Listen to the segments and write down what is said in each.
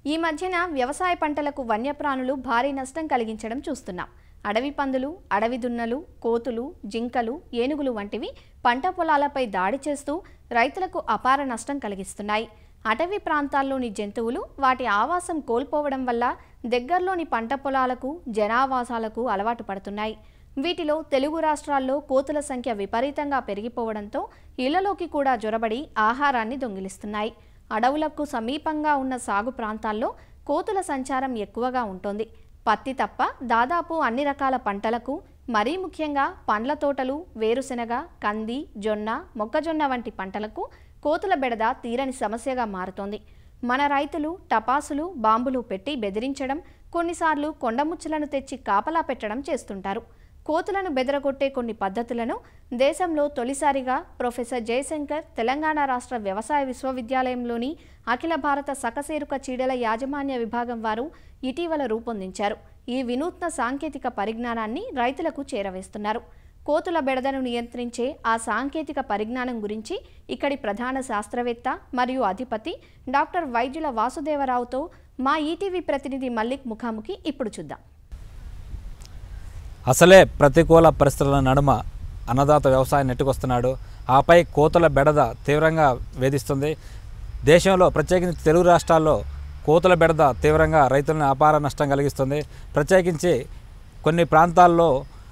ఈ మధ్యన వ్యవసాయ పంటలకు వన్యప్రాణులు భారీ నష్టం కలిగించడం చూస్తున్నాం అడవి పందులు అడవి దున్నలు కోతులు జింకలు ఏనుగులు వంటివి పంట పొలాలపై దాడి చేస్తూ రైతులకు అపార నష్టం కలిగిస్తున్నాయి అటవీ ప్రాంతాల్లోని జంతువులు వాటి ఆవాసం కోల్పోవడం వల్ల దగ్గరలోని పంట పొలాలకు జనావాసాలకు అలవాటు పడుతున్నాయి వీటిలో తెలుగు రాష్ట్రాల్లో కోతుల సంఖ్య విపరీతంగా పెరిగిపోవడంతో ఇళ్లలోకి కూడా జొరబడి ఆహారాన్ని దొంగిలిస్తున్నాయి అడవులకు సమీపంగా ఉన్న సాగు ప్రాంతాల్లో కోతుల సంచారం ఎక్కువగా ఉంటుంది పత్తి తప్ప దాదాపు అన్ని రకాల పంటలకు మరీ ముఖ్యంగా పండ్ల తోటలు వేరుశెనగ కంది జొన్న మొక్కజొన్న వంటి పంటలకు కోతుల బెడద తీరని సమస్యగా మారుతోంది మన రైతులు టపాసులు బాంబులు పెట్టి బెదిరించడం కొన్నిసార్లు కొండముచ్చులను తెచ్చి కాపలా పెట్టడం చేస్తుంటారు కోతులను బెదరగొట్టే కొన్ని పద్ధతులను దేశంలో తొలిసారిగా ప్రొఫెసర్ జయశంకర్ తెలంగాణ రాష్ట్ర వ్యవసాయ విశ్వవిద్యాలయంలోని అఖిల భారత సకసేరుక చీడల యాజమాన్య విభాగం వారు ఇటీవల రూపొందించారు ఈ వినూత్న సాంకేతిక పరిజ్ఞానాన్ని రైతులకు చేరవేస్తున్నారు కోతుల బెడదను నియంత్రించే ఆ సాంకేతిక పరిజ్ఞానం గురించి ఇక్కడి ప్రధాన శాస్త్రవేత్త మరియు అధిపతి డాక్టర్ వైద్యుల వాసుదేవరావుతో మా ఈటీవీ ప్రతినిధి మల్లిక్ ముఖాముఖి ఇప్పుడు చూద్దాం అసలే ప్రతికూల పరిస్థితుల నడుమ అన్నదాత వ్యవసాయం నెట్టుకొస్తున్నాడు ఆపై కోతుల బెడద తీవ్రంగా వేధిస్తుంది దేశంలో ప్రత్యేకించి తెలుగు రాష్ట్రాల్లో కోతుల బెడద తీవ్రంగా రైతులను అపార నష్టం కలిగిస్తుంది ప్రత్యేకించి కొన్ని ప్రాంతాల్లో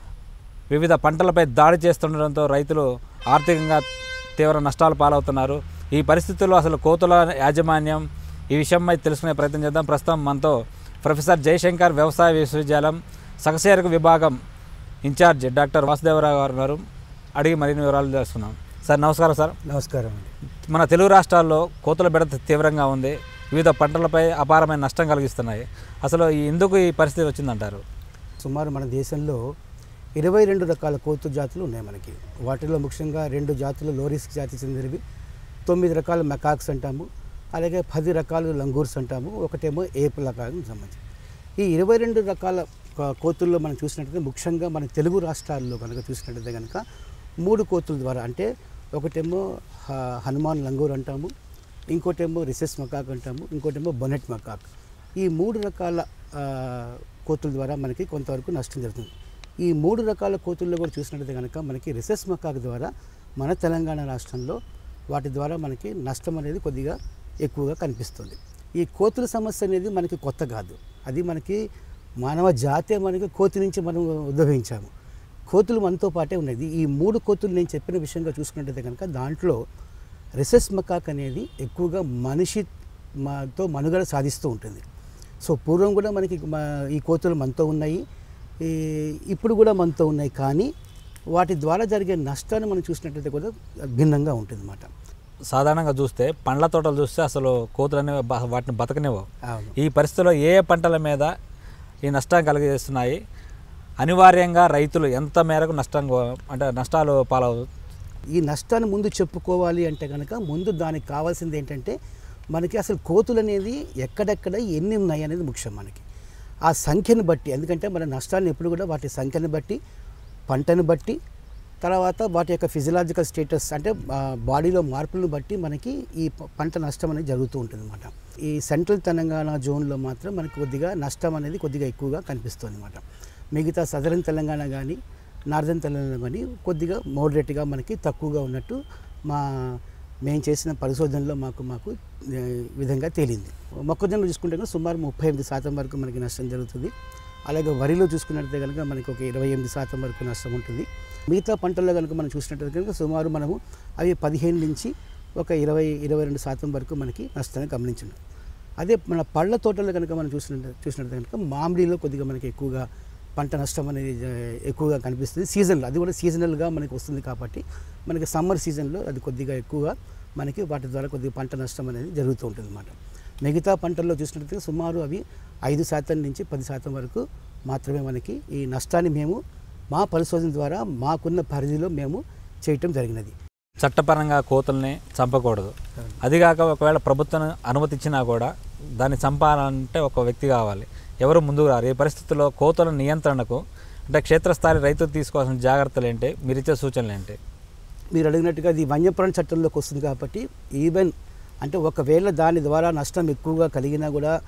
వివిధ పంటలపై దాడి చేస్తుండడంతో రైతులు ఆర్థికంగా తీవ్ర నష్టాలు పాలవుతున్నారు ఈ పరిస్థితుల్లో అసలు కోతుల యాజమాన్యం ఈ విషయంపై తెలుసుకునే ప్రయత్నం చేద్దాం ప్రస్తుతం మనతో ప్రొఫెసర్ జయశంకర్ వ్యవసాయ విశ్వవిద్యాలయం సగసేరక విభాగం ఇన్ఛార్జ్ డాక్టర్ వాసుదేవరావు గారు ఉన్నారు అడిగి మరిన్ని వివరాలు తెలుసుకున్నాం సార్ నమస్కారం సార్ నమస్కారం అండి మన తెలుగు రాష్ట్రాల్లో కోతుల బెడత తీవ్రంగా ఉంది వివిధ పంటలపై అపారమైన నష్టం కలిగిస్తున్నాయి అసలు ఈ ఎందుకు ఈ పరిస్థితి వచ్చిందంటారు సుమారు మన దేశంలో ఇరవై రెండు రకాల కోతు జాతులు ఉన్నాయి మనకి వాటిలో ముఖ్యంగా రెండు జాతులు లోరిస్ జాతి చెందినవి తొమ్మిది రకాల మెకాక్స్ అంటాము అలాగే పది రకాల లంగూర్స్ అంటాము ఒకటేమో ఏపు రకాలకు సంబంధించి ఈ ఇరవై రెండు రకాల కో- కోతుల్లో మనం చూసినట్టయితే ముఖ్యంగా మన తెలుగు రాష్ట్రాల్లో కనుక చూసినట్టయితే కనుక మూడు కోతుల ద్వారా అంటే ఒకటేమో హ- హనుమాన్ లంగూర్ అంటాము ఇంకోటేమో రిసెస్ మకాక్ అంటాము ఇంకోటేమో బొనెట్ మకాక్ ఈ మూడు రకాల ఆ, కోతుల ద్వారా మనకి కొంతవరకు నష్టం జరుగుతుంది ఈ మూడు రకాల కోతుల్లో కూడా చూసినట్టయితే కనుక మనకి రిసెస్ మకాక్ ద్వారా మన తెలంగాణ రాష్ట్రంలో వాటి ద్వారా మనకి నష్టం అనేది కొద్దిగా ఎక్కువగా కనిపిస్తుంది ఈ కోతుల సమస్య అనేది మనకి కొత్త కాదు అది మనకి మానవ జాతే మనకి కోతి నుంచి మనం ఉద్భవించాము కోతులు మనతో పాటే ఉన్నది ఈ మూడు కోతులు నేను చెప్పిన విషయంగా చూసుకున్నట్టయితే కనుక దాంట్లో రిసెస్ మకాక్ అనేది ఎక్కువగా మనిషి మాతో మనుగడ సాధిస్తూ ఉంటుంది సో పూర్వం కూడా మనకి మా- ఈ కోతులు మనతో ఉన్నాయి ఈ ఇప్పుడు కూడా మనతో ఉన్నాయి కానీ వాటి ద్వారా జరిగే నష్టాన్ని మనం చూసినట్టయితే కూడా భిన్నంగా ఉంటుంది అన్నమాట సాధారణంగా చూస్తే పండ్ల తోటలు చూస్తే అసలు కోతులు అనేవి బ- వాటిని బతకనివ్వవు అవును ఈ పరిస్థితుల్లో ఏ ఏ పంటల మీద ఈ నష్టం కలిగజేస్తున్నాయి అనివార్యంగా రైతులు ఎంత మేరకు నష్టం గో- అంటే నష్టాలు పాలవు ఈ నష్టాన్ని ముందు చెప్పుకోవాలి అంటే కనుక ముందు దానికి కావాల్సింది ఏంటంటే మనకి అసలు కోతులు అనేది ఎక్కడెక్కడ ఎన్ని ఉన్నాయి అనేది ముఖ్యం మనకి ఆ సంఖ్యను బట్టి ఎందుకంటే మన నష్టాన్ని ఎప్పుడు కూడా వాటి సంఖ్యను బట్టి పంటను బట్టి తర్వాత వాటి యొక్క ఫిజియలాజికల్ స్టేటస్ అంటే ఆ, బాడీలో మార్పులను బట్టి మనకి ఈ ప- పంట నష్టం అనేది జరుగుతూ ఉంటుంది అనమాట ఈ సెంట్రల్ తెలంగాణ జోన్లో మాత్రం మనకి కొద్దిగా నష్టం అనేది కొద్దిగా ఎక్కువగా కనిపిస్తుంది అనమాట మిగతా సదరన్ తెలంగాణ కానీ నార్దర్న్ తెలంగాణ కానీ కొద్దిగా మోడరేట్గా మనకి తక్కువగా ఉన్నట్టు మా మేము చేసిన పరిశోధనలో మాకు మాకు ఏ, విధంగా తేలింది మొక్కజొన్న చూసుకుంటే కనుక సుమారు ముప్పై ఎనిమిది శాతం వరకు మనకి నష్టం జరుగుతుంది అలాగే వరిలో చూసుకున్నట్లయితే కనుక మనకి ఒక ఇరవై ఎనిమిది శాతం వరకు నష్టం ఉంటుంది మిగతా పంటల్లో కనుక మనం చూసినట్లయితే కనుక సుమారు మనము అవి పదిహేను నుంచి ఒక ఇరవై ఇరవై రెండు శాతం వరకు మనకి నష్టాన్ని గమనించాం అదే మన పళ్ళ తోటల్లో కనుక మనం చూసినట్టు చూసినట్టు కనుక మామిడిలో కొద్దిగా మనకి ఎక్కువగా పంట నష్టం అనేది జ- ఎక్కువగా కనిపిస్తుంది సీజన్లో అది కూడా సీజనల్గా మనకి వస్తుంది కాబట్టి మనకి సమ్మర్ సీజన్లో అది కొద్దిగా ఎక్కువగా మనకి వాటి ద్వారా కొద్దిగా పంట నష్టం అనేది జరుగుతూ ఉంటుంది అన్నమాట మిగతా పంటల్లో చూసినట్లయితే సుమారు అవి ఐదు శాతం నుంచి పది శాతం వరకు మాత్రమే మనకి ఈ నష్టాన్ని మేము మా పరిశోధన ద్వారా మాకున్న పరిధిలో మేము చేయటం జరిగినది చట్టపరంగా కోతుల్ని చంపకూడదు అదిగాక ఒకవేళ ప్రభుత్వం అనుమతి ఇచ్చినా కూడా దాన్ని చంపాలంటే ఒక వ్యక్తి కావాలి ఎవరు ముందుకు రారు ఈ పరిస్థితుల్లో కోతుల నియంత్రణకు అంటే క్షేత్రస్థాయి రైతులు తీసుకోవాల్సిన జాగ్రత్తలు ఏంటి మీరు ఇచ్చే సూచనలు ఏంటి మీరు అడిగినట్టుగా అది వన్యప్రాణ చట్టంలోకి వస్తుంది కాబట్టి ఈవెన్ అంటే ఒకవేళ దాని ద్వారా నష్టం ఎక్కువగా కలిగినా కూడా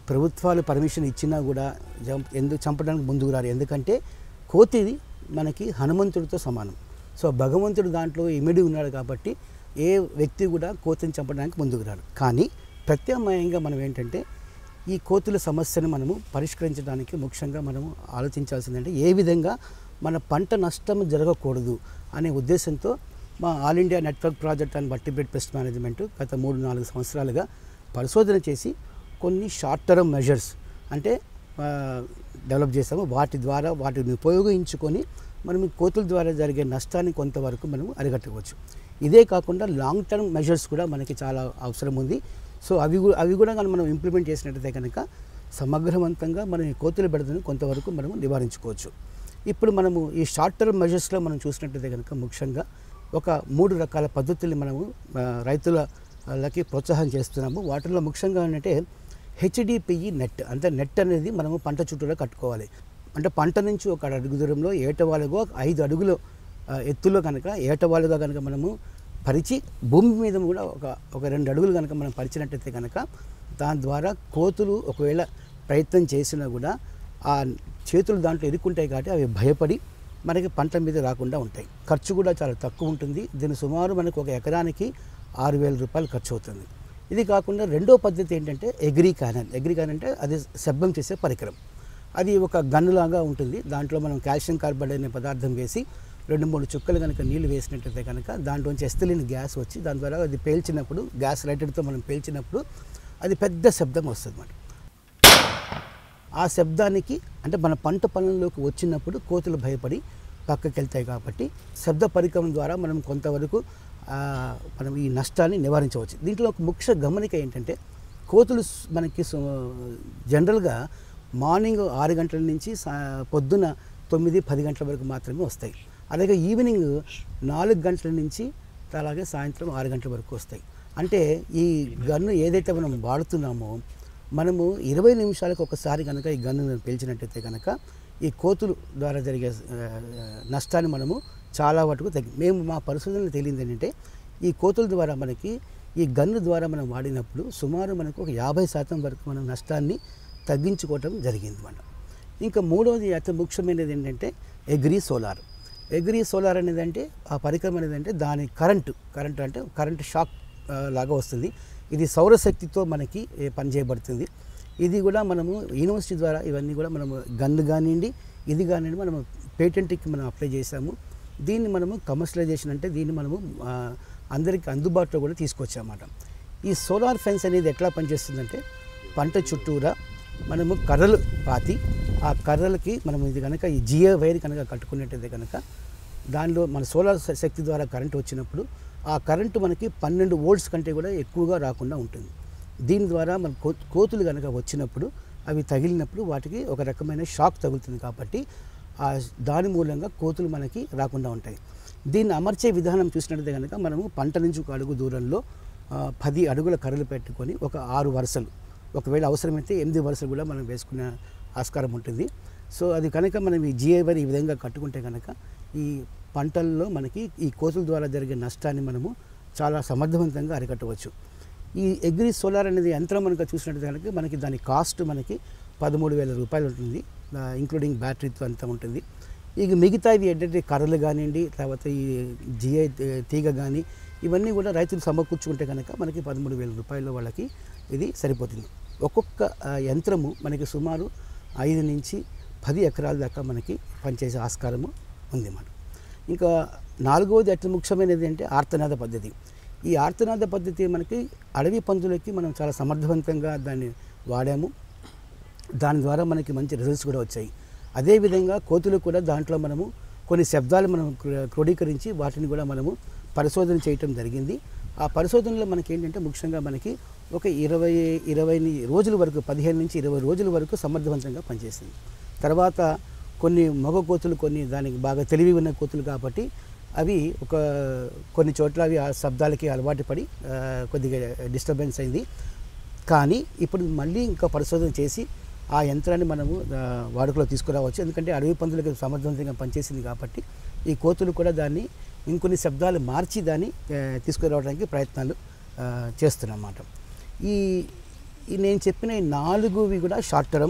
ప్రభుత్వాలు పర్మిషన్ ఇచ్చినా కూడా జం- ఎందుకు చంపడానికి ముందుకు రారు ఎందుకంటే కోతిది మనకి హనుమంతుడితో సమానం సో భగవంతుడు దాంట్లో ఇమిడి ఉన్నాడు కాబట్టి ఏ వ్యక్తి కూడా కోతిని చంపడానికి ముందుకు రారు కానీ ప్రత్యామ్నాయంగా మనం ఏంటంటే ఈ కోతుల సమస్యను మనము పరిష్కరించడానికి ముఖ్యంగా మనము ఆలోచించాల్సిందంటే ఏ విధంగా మన పంట నష్టం జరగకూడదు అనే ఉద్దేశంతో మా all India network project and vertebrate pest management గత మూడు నాలుగు సంవత్సరాలుగా పరిశోధన చేసి కొన్ని షార్ట్ టర్మ్ మెజర్స్ అంటే ఆ, డెవలప్ చేసాము వాటి ద్వారా వాటిని ఉపయోగించుకొని మనం ఈ కోతుల ద్వారా జరిగే నష్టాన్ని కొంతవరకు మనం అరికట్టవచ్చు ఇదే కాకుండా లాంగ్ టర్మ్ మెజర్స్ కూడా మనకి చాలా అవసరం ఉంది సో అవి కూడా అవి కూడా కనుక మనం ఇంప్లిమెంట్ చేసినట్టయితే కనుక సమగ్రవంతంగా మనం ఈ కోతుల బెడదను కొంతవరకు మనము నివారించుకోవచ్చు ఇప్పుడు మనము ఈ షార్ట్ టర్మ్ మెజర్స్లో మనం చూసినట్టయితే కనుక ముఖ్యంగా ఒక మూడు రకాల పద్ధతుల్ని మనము ఆ, రైతులకి ప్రోత్సాహం చేస్తున్నాము వాటిల్లో ముఖ్యంగా ఏంటంటే హెచ్డిపిఈ నెట్ అంటే నెట్ అనేది మనము పంట చుట్టూరా కట్టుకోవాలి అంటే పంట నుంచి ఒక అడుగు దూరంలో ఏటవాలుగా ఐదు అడుగులు ఆ, ఎత్తులో కనుక ఏటవాలుగా కనుక మనము పరిచి భూమి మీద కూడా ఒక ఒక రెండు అడుగులు కనుక మనం పరిచినట్టయితే కనుక దాని ద్వారా కోతులు ఒకవేళ ప్రయత్నం చేసినా కూడా ఆ చేతులు దాంట్లో ఇరుక్కుంటాయి కాబట్టి అవి భయపడి మనకి పంట మీద రాకుండా ఉంటాయి ఖర్చు కూడా చాలా తక్కువ ఉంటుంది దీని సుమారు మనకు ఒక ఎకరానికి ఆరు వేల రూపాయలు ఖర్చు అవుతుంది ఇది కాకుండా రెండో పద్ధతి ఏంటంటే ఎగ్రీ క్యానన్ ఎగ్రీ క్యానన్ అంటే అది శబ్దం చేసే పరికరం అది ఒక గన్నులాగా ఉంటుంది దాంట్లో మనం కాల్షియం కార్బైడ్ అనే పదార్థం వేసి రెండు మూడు చుక్కలు కనుక నీళ్లు వేసినట్టయితే కనుక దాంట్లోంచి ఎస్తలిన్ గ్యాస్ వచ్చి దాని ద్వారా అది పేల్చినప్పుడు గ్యాస్ లైటర్తో మనం పేల్చినప్పుడు అది పెద్ద శబ్దం వస్తుంది అన్నమాట ఆ శబ్దానికి అంటే మన పంట పొలంలోకి వచ్చినప్పుడు కోతులు భయపడి పక్కకి వెళ్తాయి కాబట్టి శబ్ద పరికరం ద్వారా మనం కొంతవరకు ఆ, మనం ఈ నష్టాన్ని నివారించవచ్చు దీంట్లో ఒక ముఖ్య గమనిక ఏంటంటే కోతులు స్- మనకి సు- జనరల్గా మార్నింగ్ ఆరు గంటల నుంచి సా- పొద్దున తొమ్మిది పది గంటల వరకు మాత్రమే వస్తాయి అలాగే ఈవినింగ్ నాలుగు గంటల నుంచి అలాగే సాయంత్రం ఆరు గంటల వరకు వస్తాయి అంటే ఈ గన్ను ఏదైతే మనం వాడుతున్నామో మనము ఇరవై నిమిషాలకు ఒకసారి కనుక ఈ గన్ను పేల్చినట్టయితే కనుక ఈ కోతులు ద్వారా జరిగే ఆ, నష్టాన్ని మనము చాలా వరకు తగ్గి మేము మా పరిశోధనలో తేలింది ఏంటంటే ఈ కోతుల ద్వారా మనకి ఈ గన్ను ద్వారా మనం వాడినప్పుడు సుమారు మనకు ఒక యాభై శాతం వరకు మనం నష్టాన్ని తగ్గించుకోవటం జరిగింది మనం ఇంకా మూడవది అతి ముఖ్యమైనది ఏంటంటే ఎగ్రీ సోలార్ ఎగ్రీ సోలార్ అనేది అంటే ఆ పరికరం అనేది అంటే దాని కరెంటు కరెంటు అంటే కరెంటు షాక్ ఆ, లాగా వస్తుంది ఇది సౌరశక్తితో మనకి ఏ, పనిచేయబడుతుంది ఇది కూడా మనము యూనివర్సిటీ ద్వారా ఇవన్నీ కూడా మనము గన్ను కానివ్వండి ఇది కానివ్వండి మనము పేటెంట్కి మనం అప్లై చేసాము దీన్ని మనము కమర్షియలైజేషన్ అంటే దీన్ని మనము ఆ, అందరికీ అందుబాటులో కూడా తీసుకొచ్చామన్నమాట ఈ సోలార్ ఫెన్స్ అనేది ఎట్లా పనిచేస్తుందంటే పంట చుట్టూరా మనము కర్రలు పాతి ఆ కర్రలకి మనం ఇది కనుక ఈ జియో వైర్ కనుక కట్టుకున్నట్టయితే కనుక దానిలో మన సోలార్ శ- శక్తి ద్వారా కరెంట్ వచ్చినప్పుడు ఆ కరెంటు మనకి పన్నెండు వోల్ట్స్ కంటే కూడా ఎక్కువగా రాకుండా ఉంటుంది దీని ద్వారా మన కో కోతులు కనుక వచ్చినప్పుడు అవి తగిలినప్పుడు వాటికి ఒక రకమైన షాక్ తగులుతుంది కాబట్టి ఆ దాని మూలంగా కోతులు మనకి రాకుండా ఉంటాయి దీన్ని అమర్చే విధానం చూసినట్లయితే కనుక మనము పంట నుంచి ఒక అడుగు దూరంలో ఆ, పది అడుగుల కర్రలు పెట్టుకొని ఒక ఆరు వరుసలు ఒకవేళ అవసరమైతే ఎనిమిది వరుసలు కూడా మనం వేసుకునే ఆస్కారం ఉంటుంది సో అది కనుక మనం ఈ జిఐవర్ ఈ విధంగా కట్టుకుంటే కనుక ఈ పంటల్లో మనకి ఈ కోతుల ద్వారా జరిగే నష్టాన్ని మనము చాలా సమర్థవంతంగా అరికట్టవచ్చు ఈ అగ్రి సోలార్ అనేది యంత్రం మనకు చూసినట్టు కనుక మనకి దాని కాస్ట్ మనకి పదమూడు వేల రూపాయలు ఉంటుంది ఇంక్లూడింగ్ బ్యాటరీతో అంతా ఉంటుంది ఇక మిగతా ఇవి ఏంటంటే కర్రలు కానివ్వండి లేకపోతే ఈ జిఐ తీగ కానీ ఇవన్నీ కూడా రైతులు సమకూర్చుకుంటే కనుక మనకి పదమూడు వేల రూపాయల వాళ్ళకి ఇది సరిపోతుంది ఒక్కొక్క ఆ, యంత్రము మనకి సుమారు ఐదు నుంచి పది ఎకరాల దాకా మనకి పనిచేసే ఆస్కారము ఉంది అన్నమాట ఇంకా నాలుగవది అతి ముఖ్యమైనది అంటే ఆర్తనాద పద్ధతి ఈ ఆర్తనాద పద్ధతి మనకి అడవి పందులకి మనం చాలా సమర్థవంతంగా దాన్ని వాడాము దాని ద్వారా మనకి మంచి రిజల్ట్స్ కూడా వచ్చాయి అదేవిధంగా కోతులు కూడా దాంట్లో మనము కొన్ని శబ్దాలు మనం క్రో- క్రోడీకరించి వాటిని కూడా మనము పరిశోధన చేయటం జరిగింది ఆ పరిశోధనలో మనకి ఏంటంటే ముఖ్యంగా మనకి ఒక ఇరవై ఇరవై ని- రోజుల వరకు పదిహేను నుంచి ఇరవై రోజుల వరకు సమర్థవంతంగా పనిచేసింది తర్వాత కొన్ని మగ కోతులు కొన్ని దానికి బాగా తెలివి ఉన్న కోతులు కాబట్టి అవి ఒక కొన్ని చోట్ల అవి ఆ శబ్దాలకి అలవాటు పడి ఆ, కొద్దిగా డిస్టర్బెన్స్ అయింది కానీ ఇప్పుడు మళ్ళీ ఇంకా పరిశోధన చేసి ఆ యంత్రాన్ని మనము ఆ, వాడుకలో తీసుకురావచ్చు ఎందుకంటే అడవి పందులకు సమర్థవంతంగా పనిచేసింది కాబట్టి ఈ కోతులు కూడా దాన్ని ఇంకొన్ని శబ్దాలు మార్చి దాన్ని ఆ, తీసుకురావడానికి ప్రయత్నాలు ఆ, చేస్తున్నమాట ఈ ఈ నేను చెప్పిన ఈ నాలుగువి కూడా షార్ట్ టర్మ్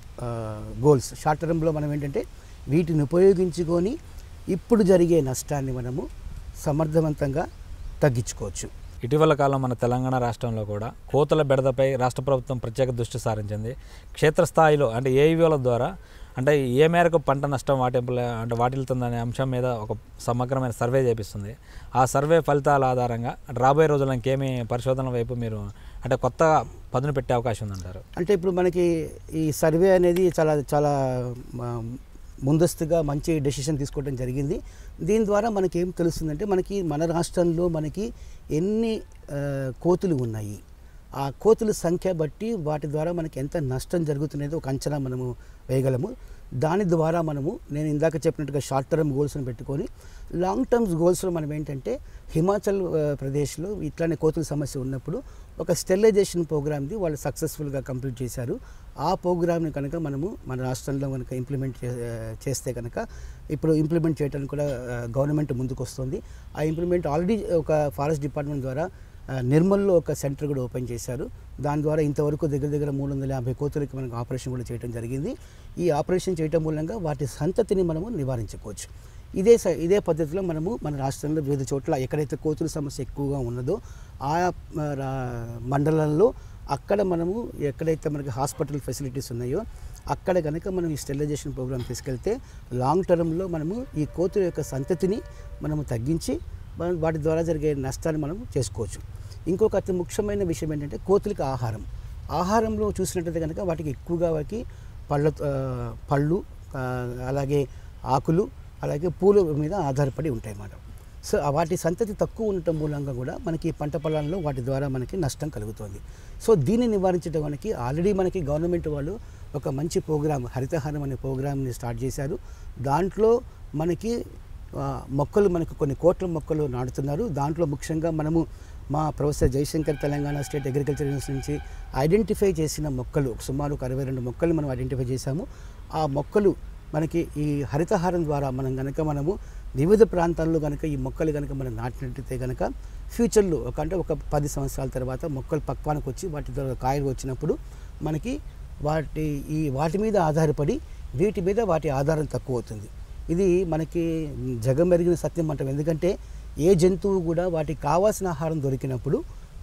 గోల్స్ షార్ట్ టర్మ్లో మనం ఏంటంటే వీటిని ఉపయోగించుకొని ఇప్పుడు జరిగే నష్టాన్ని మనము సమర్థవంతంగా తగ్గించుకోవచ్చు ఇటీవల కాలం మన తెలంగాణ రాష్ట్రంలో కూడా కోతల బెడదపై రాష్ట్ర ప్రభుత్వం ప్రత్యేక దృష్టి సారించింది క్షేత్రస్థాయిలో అంటే ఏఈఓల ద్వారా అంటే ఏ మేరకు పంట నష్టం వాటింపుల అంటే వాటిల్తుందనే అంశం మీద ఒక సమగ్రమైన సర్వే చేపిస్తుంది ఆ సర్వే ఫలితాల ఆధారంగా అంటే రాబోయే రోజుల్లో ఇంకేమీ పరిశోధనల వైపు మీరు అంటే కొత్త పదును పెట్టే అవకాశం ఉందంటారు అంటే ఇప్పుడు మనకి ఈ సర్వే అనేది చాలా చాలా మ- ముందస్తుగా మంచి డెసిషన్ తీసుకోవడం జరిగింది దీని ద్వారా మనకి ఏం తెలుస్తుందంటే మనకి మన రాష్ట్రంలో మనకి ఎన్ని ఆ, కోతులు ఉన్నాయి ఆ కోతుల సంఖ్య బట్టి వాటి ద్వారా మనకి ఎంత నష్టం జరుగుతున్నది ఒక అంచనా మనము వేయగలము దాని ద్వారా మనము నేను ఇందాక చెప్పినట్టుగా షార్ట్ టర్మ్ గోల్స్ని పెట్టుకొని లాంగ్ టర్మ్స్ గోల్స్లో మనం ఏంటంటే హిమాచల్ ఆ, ప్రదేశ్లో ఇట్లానే కోతుల సమస్య ఉన్నప్పుడు ఒక స్టెరిలైజేషన్ ప్రోగ్రామ్ది వాళ్ళు సక్సెస్ఫుల్గా కంప్లీట్ చేశారు ఆ ప్రోగ్రామ్ని కనుక మనము మన రాష్ట్రంలో కనుక ఇంప్లిమెంట్ చే- చేస్తే కనుక ఇప్పుడు ఇంప్లిమెంట్ చేయడానికి కూడా గవర్నమెంట్ ముందుకు వస్తుంది ఆ ఇంప్లిమెంట్ ఆల్రెడీ ఒక ఫారెస్ట్ డిపార్ట్మెంట్ ద్వారా ఆ, నిర్మల్లో ఒక సెంటర్ కూడా ఓపెన్ చేశారు దాని ద్వారా ఇంతవరకు దగ్గర దగ్గర మూడు వందల యాభై కోతులకి మనకు ఆపరేషన్ కూడా చేయడం జరిగింది ఈ ఆపరేషన్ చేయడం మూలంగా వాటి సంతతిని మనము నివారించుకోవచ్చు ఇదే స ఇదే పద్ధతిలో మనము మన రాష్ట్రంలో వివిధ చోట్ల ఎక్కడైతే కోతుల సమస్య ఎక్కువగా ఉన్నదో ఆ ఆ, రా- మండలంలో అక్కడ మనము ఎక్కడైతే మనకి హాస్పిటల్ ఫెసిలిటీస్ ఉన్నాయో అక్కడ కనుక మనం ఈ స్టెరిలైజేషన్ ప్రోగ్రామ్ తీసుకెళ్తే లాంగ్ టర్మ్లో మనము ఈ కోతుల యొక్క సంతతిని మనము తగ్గించి మనం వాటి ద్వారా జరిగే నష్టాన్ని మనం చేసుకోవచ్చు ఇంకొక అతి ముఖ్యమైన విషయం ఏంటంటే కోతులకి ఆహారం ఆహారంలో చూసినట్టయితే కనుక వాటికి ఎక్కువగా వాటికి పళ్ళ ఆ, పళ్ళు ఆ, అలాగే ఆకులు అలాగే పూల మీద ఆధారపడి ఉంటాయి అన్నమాట సో ఆ వాటి సంతతి తక్కువ ఉండటం మూలంగా కూడా మనకి పంట పొలాల్లో వాటి ద్వారా మనకి నష్టం కలుగుతుంది సో దీన్ని నివారించడానికి ఆల్రెడీ మనకి గవర్నమెంట్ వాళ్ళు ఒక మంచి ప్రోగ్రామ్ హరితహారం అనే ప్రోగ్రామ్ని స్టార్ట్ చేశారు దాంట్లో మనకి ఆ, మొక్కలు మనకు కొన్ని కోట్ల మొక్కలు నాటుతున్నారు దాంట్లో ముఖ్యంగా మనము మా professor Jayashankar Telangana state agriculture university నుంచి ఐడెంటిఫై చేసిన మొక్కలు సుమారు ఒక అరవై రెండు మొక్కలు మనం ఐడెంటిఫై చేశాము ఆ మొక్కలు మనకి ఈ హరితహారం ద్వారా మనం కనుక మనము వివిధ ప్రాంతాల్లో కనుక ఈ మొక్కలు కనుక మనం నాటినట్టయితే కనుక ఫ్యూచర్లో ఒక అంటే ఒక పది సంవత్సరాల తర్వాత మొక్కలు పక్వానికి వచ్చి వాటి ద్వారా కాయలు వచ్చినప్పుడు మనకి వాటి ఈ వాటి మీద ఆధారపడి వీటి మీద వాటి ఆధారం తక్కువ అవుతుంది ఇది మనకి జగమెరిగిన సత్యం అంటాం ఎందుకంటే ఏ జంతువు కూడా వాటికి కావాల్సిన ఆహారం దొరికినప్పుడు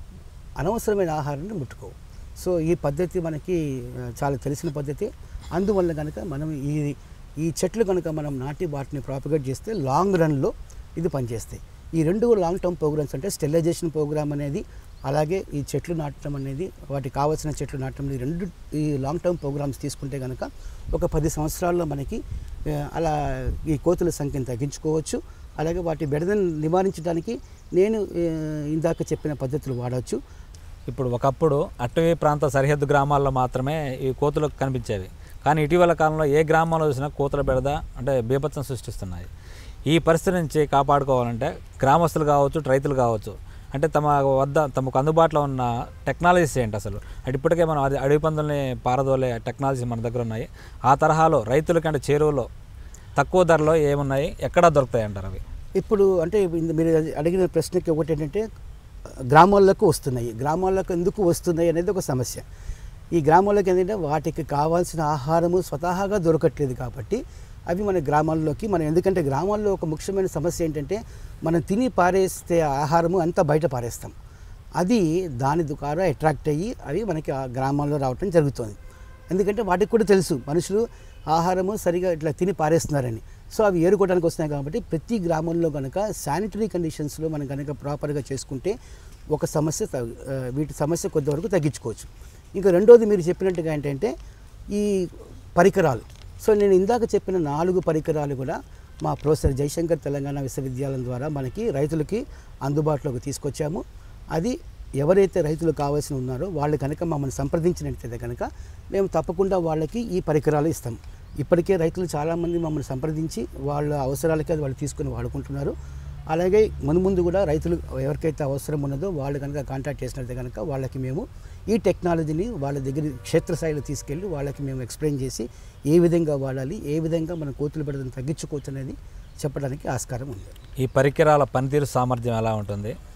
అనవసరమైన ఆహారాన్ని ముట్టుకోవు సో ఈ పద్ధతి మనకి ఆ, చాలా తెలిసిన పద్ధతి అందువల్ల కనుక మనం ఈ ఈ చెట్లు కనుక మనం నాటి వాటిని ప్రాపగేట్ చేస్తే లాంగ్ రన్లో ఇది పనిచేస్తాయి ఈ రెండు లాంగ్ టర్మ్ ప్రోగ్రామ్స్ అంటే స్టెరిలైజేషన్ ప్రోగ్రామ్ అనేది అలాగే ఈ చెట్లు నాటడం అనేది వాటికి కావాల్సిన చెట్లు నాటడం ఈ రెండు ఈ లాంగ్ టర్మ్ ప్రోగ్రామ్స్ తీసుకుంటే కనుక ఒక పది సంవత్సరాల్లో మనకి ఆ, అలా ఈ కోతుల సంఖ్యను తగ్గించుకోవచ్చు అలాగే వాటి బెడదను నివారించడానికి నేను ఆ, ఇందాక చెప్పిన పద్ధతులు వాడవచ్చు ఇప్పుడు ఒకప్పుడు అటవీ ప్రాంత సరిహద్దు గ్రామాల్లో మాత్రమే ఈ కోతులు కనిపించేవి కానీ ఇటీవల కాలంలో ఏ గ్రామంలో చూసినా కోతుల బెడద అంటే బీభత్సం సృష్టిస్తున్నాయి ఈ పరిస్థితి నుంచి కాపాడుకోవాలంటే గ్రామస్తులు కావచ్చు రైతులు కావచ్చు అంటే తమ వద్ద తమకు అందుబాటులో ఉన్న టెక్నాలజీస్ ఏంటి అసలు అంటే ఇప్పటికే మనం అది అడవి పందుల్ని పారదోలే టెక్నాలజీ మన దగ్గర ఉన్నాయి ఆ తరహాలో రైతులకంటే చేరువలో తక్కువ ధరలో ఏమున్నాయి ఎక్కడ దొరుకుతాయి అంటారు అవి ఇప్పుడు అంటే ఇంద- మీరు అడిగిన ప్రశ్నకి ఒకటి ఏంటంటే గ్రామాల్లోకి వస్తున్నాయి గ్రామాల్లోకి ఎందుకు వస్తున్నాయి అనేది ఒక సమస్య ఈ గ్రామాల్లోకి ఏంటంటే వాటికి కావాల్సిన ఆహారము స్వతహాగా దొరకట్లేదు కాబట్టి అవి మన గ్రామాల్లోకి మనం ఎందుకంటే గ్రామాల్లో ఒక ముఖ్యమైన సమస్య ఏంటంటే మనం తిని పారేస్తే ఆహారము అంతా బయట పారేస్తాం అది దాని ద్వారా అట్రాక్ట్ అయ్యి అవి మనకి ఆ గ్రామాల్లో రావటం జరుగుతుంది ఎందుకంటే వాటికి కూడా తెలుసు మనుషులు ఆహారము సరిగా ఇట్లా తిని పారేస్తున్నారని సో అవి ఏరుకోవడానికి వస్తున్నాయి కాబట్టి ప్రతి గ్రామంలో కనుక శానిటరీ కండిషన్స్లో మనం కనుక ప్రాపర్గా చేసుకుంటే ఒక సమస్య తగ్గు- ఆ, వీటి సమస్య కొద్దివరకు తగ్గించుకోవచ్చు ఇంకా రెండోది మీరు చెప్పినట్టుగా ఏంటంటే ఈ పరికరాలు సో నేను ఇందాక చెప్పిన నాలుగు పరికరాలు కూడా మా ప్రొఫెసర్ జయశంకర్ తెలంగాణ విశ్వవిద్యాలయం ద్వారా మనకి రైతులకి అందుబాటులోకి తీసుకొచ్చాము అది ఎవరైతే రైతులు కావాల్సి ఉన్నారో వాళ్ళు కనుక మమ్మల్ని సంప్రదించినట్లయితే కనుక మేము తప్పకుండా వాళ్ళకి ఈ పరికరాలు ఇస్తాం ఇప్పటికే రైతులు చాలామంది మమ్మల్ని సంప్రదించి వాళ్ళ అవసరాలకి అది వాళ్ళు తీసుకొని వాడుకుంటున్నారు అలాగే మున్ముందు కూడా రైతులు ఎవరికైతే అవసరం ఉన్నదో వాళ్ళు కనుక కాంటాక్ట్ చేసినట్లయితే కనుక వాళ్ళకి మేము ఈ టెక్నాలజీని వాళ్ళ దగ్గర క్షేత్రస్థాయిలో తీసుకెళ్ళి వాళ్ళకి మేము ఎక్స్ప్లెయిన్ చేసి ఏ విధంగా వాడాలి ఏ విధంగా మన కోతులు పెడదని తగ్గించుకోవచ్చు అనేది చెప్పడానికి ఆస్కారం ఉంది ఈ పరికరాల పనితీరు సామర్థ్యం ఎలా ఉంటుంది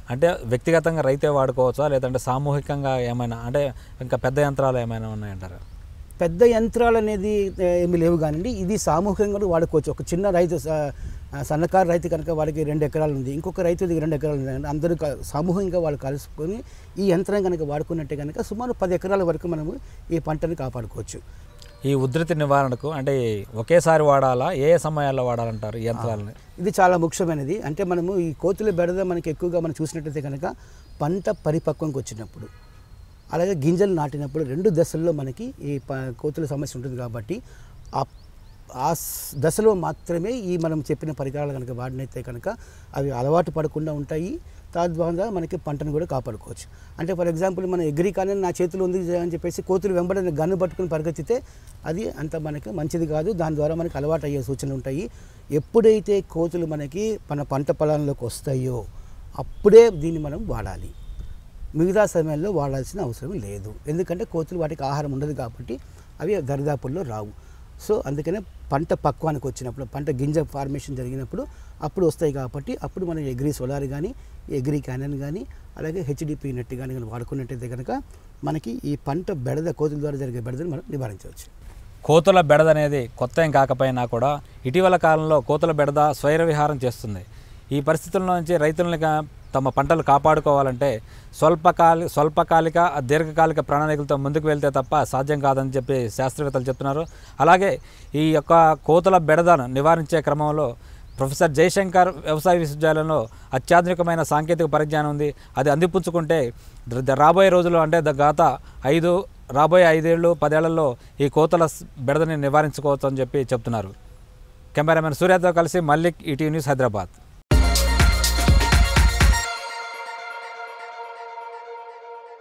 అంటే వ్యక్తిగతంగా రైతే వాడుకోవచ్చా లేదంటే సామూహికంగా ఏమైనా అంటే ఇంకా పెద్ద యంత్రాలు ఏమైనా ఉన్నాయంటారా పెద్ద యంత్రాలు అనేది ఏ, ఏమీ లేవు కానివ్వండి ఇది సామూహికంగా కూడా వాడుకోవచ్చు ఒక చిన్న రైతు స- ఆ, సన్నకారు రైతు కనుక వాడికి రెండు ఎకరాలు ఉంది ఇంకొక రైతుది రెండు ఎకరాలు ఉంది అంటే అందరూ క- సామూహికంగా వాళ్ళు కలుసుకొని ఈ యంత్రం కనుక వాడుకున్నట్టే కనుక సుమారు పది ఎకరాల వరకు మనము ఈ పంటని కాపాడుకోవచ్చు ఈ ఉధృతి నివారణకు అంటే ఒకేసారి వాడాలా ఏ ఏ సమయాల్లో వాడాలంటారు ఈ యంత్రాలని ఇది చాలా ముఖ్యమైనది అంటే మనము ఈ కోతుల బెడద మనకి ఎక్కువగా మనం చూసినట్టయితే కనుక పంట పరిపక్వంకి వచ్చినప్పుడు అలాగే గింజలు నాటినప్పుడు రెండు దశల్లో మనకి ఈ ప కోతుల సమస్య ఉంటుంది కాబట్టి ఆ ఆ స్- దశలో మాత్రమే ఈ మనం చెప్పిన పరికరాలు కనుక వాడినైతే కనుక అవి అలవాటు పడకుండా ఉంటాయి తద్వారా మనకి పంటను కూడా కాపాడుకోవచ్చు అంటే ఫర్ ఎగ్జాంపుల్ మన ఎగ్రి కానీ నా చేతిలో ఉంది అని చెప్పేసి కోతులు వెంబడి గన్ను పట్టుకుని పరిగెత్తితే అది అంత మనకి మంచిది కాదు దాని ద్వారా మనకి అలవాటు అయ్యే సూచనలు ఉంటాయి ఎప్పుడైతే కోతులు మనకి మన పంట పొలాల్లోకి వస్తాయో అప్పుడే దీన్ని మనం వాడాలి మిగతా సమయంలో వాడాల్సిన అవసరం లేదు ఎందుకంటే కోతులు వాటికి ఆహారం ఉండదు కాబట్టి అవి దరిదాపుల్లో రావు సో అందుకనే పంట పక్వానికి వచ్చినప్పుడు పంట గింజ ఫార్మేషన్ జరిగినప్పుడు అప్పుడు వస్తాయి కాబట్టి అప్పుడు మనం ఎగ్రీ సోలార్ కానీ ఎగ్రీ క్యానన్ కానీ అలాగే హెచ్డిపి నెట్ కానీ కానీ వాడుకున్నట్టయితే కనుక మనకి ఈ పంట బెడద కోతుల ద్వారా జరిగే బెడదను మనం నివారించవచ్చు కోతుల బెడద అనేది కొత్త ఏం కాకపోయినా కూడా ఇటీవల కాలంలో కోతుల బెడద స్వైర విహారం చేస్తుంది ఈ పరిస్థితుల నుంచి రైతులని కా- తమ పంటలు కాపాడుకోవాలంటే స్వల్పకాలి స్వల్పకాలిక దీర్ఘకాలిక ప్రణాళికలతో ముందుకు వెళ్తే తప్ప సాధ్యం కాదని చెప్పి శాస్త్రవేత్తలు చెప్తున్నారు అలాగే ఈ యొక్క కోతుల బెడదను నివారించే క్రమంలో ప్రొఫెసర్ జయశంకర్ వ్యవసాయ విశ్వవిద్యాలయంలో అత్యాధునికమైన సాంకేతిక పరిజ్ఞానం ఉంది అది అందిపుచ్చుకుంటే ద- ద- రాబోయే రోజులు అంటే ద- గత ఐదు రాబోయే ఐదేళ్ళు పదేళ్లలో ఈ కోతల స్- బెడదని నివారించుకోవచ్చు అని చెప్పి చెప్తున్నారు కెమెరామెన్ సూర్యతో కలిసి మల్లిక్ ఈటీవీ న్యూస్ హైదరాబాద్